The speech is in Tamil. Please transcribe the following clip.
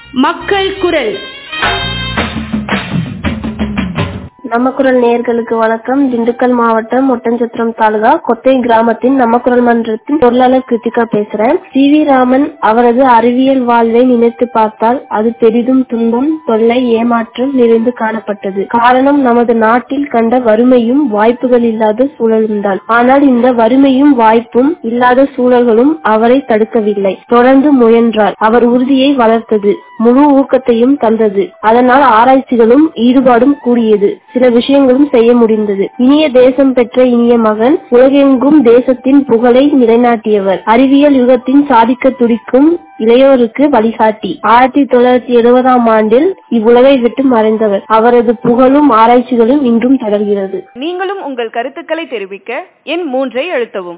மக்கள் குரல் நம்ம குரல் நேயர்களுக்கு வணக்கம் திண்டுக்கல் மாவட்டம் ஒட்டஞ்சத்திரம் தாலுகா கொத்தை கிராமத்தின் நம்ம குரல் மன்றத்தின் பொருளாளர் கிருத்திகா பேசுறேன் சி வி ராமன் அவரது அறிவியல் வாழ்வை நினைத்து பார்த்தால் அது பெரிதும் துன்பம் தொல்லை ஏமாற்றம் நிறைந்து காணப்பட்டது காரணம் நமது நாட்டில் கண்ட வறுமையும் வாய்ப்புகள் இல்லாத சூழலும் தான் ஆனால் இந்த வறுமையும் வாய்ப்பும் இல்லாத சூழல்களும் அவரை தடுக்கவில்லை தொடர்ந்து முயன்றார் அவர் உறுதியை வளர்த்தது முழு ஊக்கத்தையும் தந்தது அதனால் ஆராய்ச்சிகளும் ஈடுபாடும் கூடியது சில விஷயங்களும் செய்ய முடிந்தது இனிய தேசம் பெற்ற இனிய மகன் உலகெங்கும் தேசத்தின் புகழை நிலைநாட்டியவர் அறிவியல் யுகத்தின் சாதிக்க துடிக்கும் இளையோருக்கு வழிகாட்டி ஆயிரத்தி தொள்ளாயிரத்தி எழுபதாம் ஆண்டில் இவ்வுலகை விட்டு மறைந்தவர் அவரது புகழும் ஆராய்ச்சிகளும் இன்றும் தொடர்கிறது நீங்களும் உங்கள் கருத்துக்களை தெரிவிக்க எண் மூன்றை அழுத்தவும்